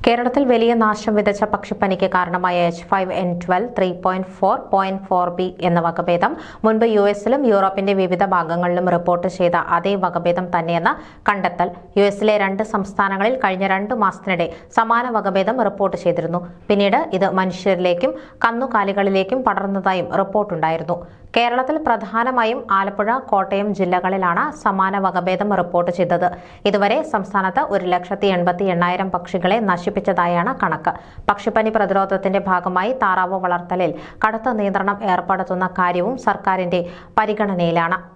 കേരളത്തിൽ വലിയ നാശം വിതച്ച പക്ഷിപ്പനിക്ക് കാരണമായ H five N twelve three point four point four B എന്ന വകഭേദം മുൻപ് യു എസിലും യൂറോപ്പിന്റെ വിവിധ ഭാഗങ്ങളിലും റിപ്പോർട്ട് ചെയ്ത അതേ വകഭേദം തന്നെയെന്ന കണ്ടെത്തൽ യു എസിലെ രണ്ട് സംസ്ഥാനങ്ങളിൽ കഴിഞ്ഞ രണ്ട് മാസത്തിനിടെ സമാന വകഭേദം റിപ്പോർട്ട് ചെയ്തിരുന്നു പിന്നീട് ഇത് മനുഷ്യരിലേക്കും കന്നുകാലികളിലേക്കും പടർന്നതായും റിപ്പോർട്ടുണ്ടായിരുന്നു കേരളത്തിൽ പ്രധാനമായും ആലപ്പുഴ കോട്ടയം ജില്ലകളിലാണ് സമാന വകഭേദം റിപ്പോർട്ട് ചെയ്തത് ഇതുവരെ സംസ്ഥാനത്ത് ഒരു ലക്ഷത്തി എൺപത്തി എണ്ണായിരം പക്ഷികളെ നശിപ്പിച്ചതായാണ് കണക്ക് പക്ഷിപ്പനി പ്രതിരോധത്തിന്റെ ഭാഗമായി താറാവ് വളർത്തലിൽ കടുത്ത നിയന്ത്രണം ഏർപ്പെടുത്തുന്ന കാര്യവും സർക്കാരിന്റെ പരിഗണനയിലാണ്